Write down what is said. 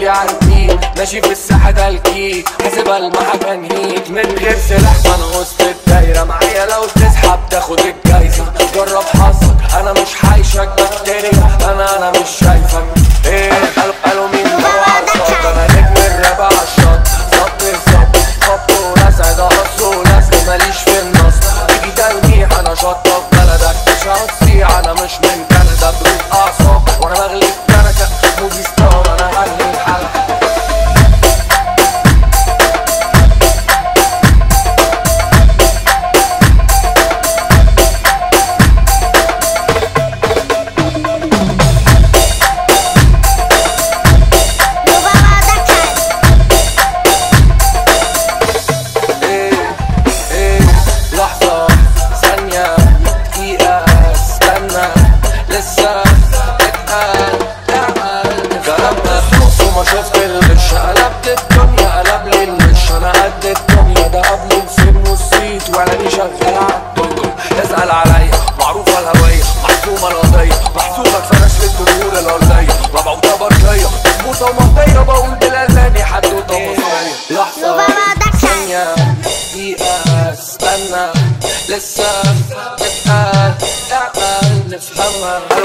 ماشي على البيت ماشي في الساحة تلكيك حاسبها المحكمة هيك من غير سلاح ما انا وسط الدايرة معايا لو تسحب تاخد الجايزة جرب حظك انا مش حايشك بكتيريا انا انا مش شايفك ايه قالوا قالوا مين ده على الشط انا نجم الراب على الشط ظبط الظبط خبط ورزع ده قص ولزق ماليش في النص تيجي تلميح انا شطة في بلدك مش هتصيع انا مش من كندا بروح اعصاب وانا بغلب كنكة موفي ستار انا هغلب الحلقة ايه ايه لحظة ثانية دقيقة استنى لسه اتقل اعمل كلام مخلوص وما شفت الغش قلبت الدنيا قلب لي المش انا قد الدنيا ده قبل الفيلم والصيت واعلاني شغال عالدنيا اسأل عليا معروفة الهوية محسومة القضية محسوبة فناش للدخول الأرضية مبعوثة برقية مظبوطة ومنطية بقول بالألماني حدوتة مصرية لحظة ثانية دقيقة استنى لسه تبقى اعمل نفهمها